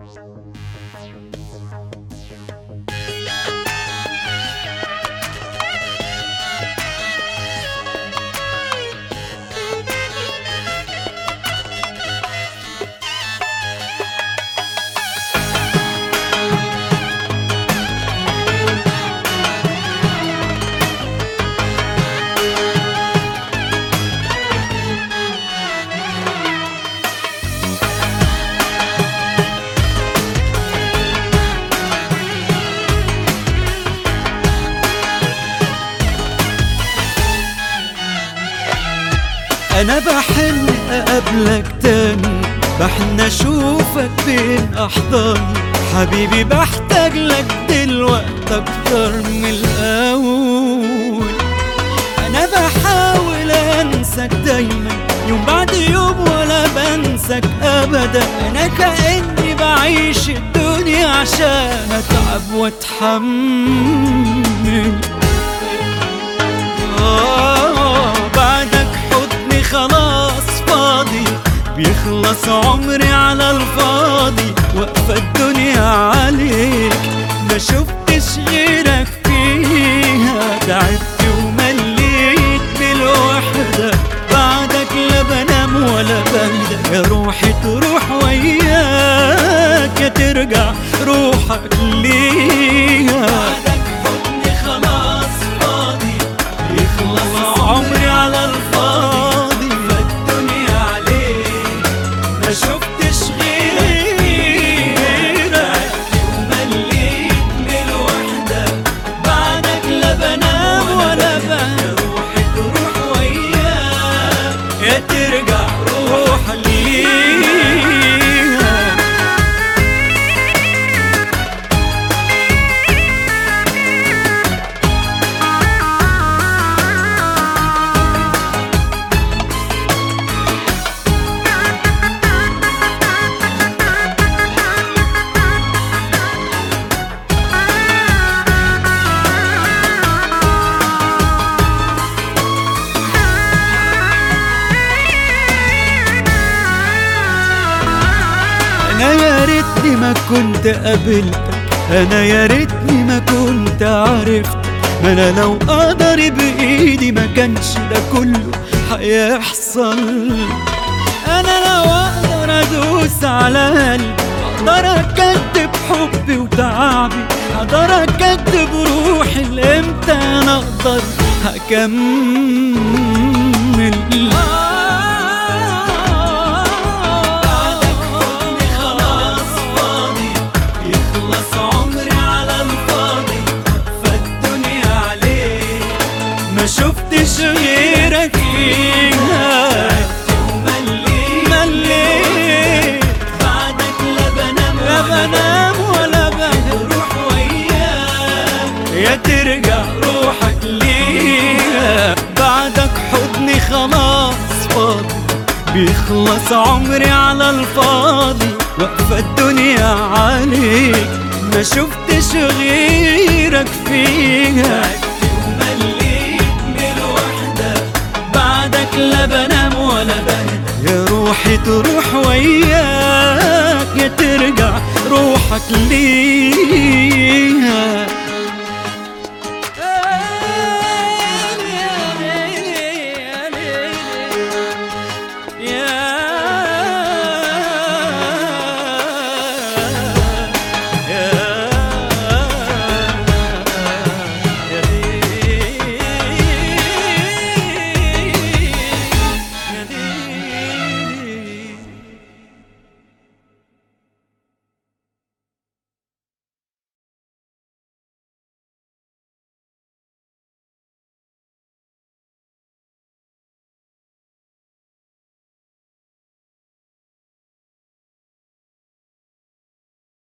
انا بحن اقابلك تاني بحن اشوفك بين احضاني حبيبي بحتاج لك دلوقت اكتر من الاول انا بحاول انساك دايما يوم بعد يوم ولا بنساك ابدا انا كاني بعيش الدنيا عشان اتعب واتحمل آه بعدك حضني خلاص فاضي بيخلص عمري على الفاضي واقفة الدنيا عليك ما شفتش غيرك فيها تعبت ومليت بالوحدة بعدك لا بنام ولا بهدى يا روحي تروح وياك يا ترجع روحك ليها بعدك حضني خلاص فاضي يخلص عمري على الفاضي فالدنيا عليك ما شفتش غيرك ومليت بالوحدة بعدك لا بنام ولا بنام روحي تروح وياك يا ترجع روح ليها انا يا ريتني ما كنت قابلتك انا يا ريتني ما كنت عرفت ما انا لو اقدر بايدي ما كانش ده كله هيحصل انا لو اقدر ادوس على قلبي اقدر اكدب حبي وتعبي اقدر اكدب روحي لامتى انا اقدر هكمل بعدك حضني خلاص فاضي يخلص عمري على الفاضي فالدنيا عليك ما شفتش غيرك فيها ومليت مليت بعدك لا بنام لا بنام ولا بهدى روح وياك يا ترجع روحك ليها بعدك حضني خلاص فاضي بيخلص عمري على الفاضي واقفة الدنيا عليك ما شفتش غيرك فيها ومليت بالوحدة بعدك لا بنام ولا بهدى يا روحي تروح وياك يا ترجع روحك ليك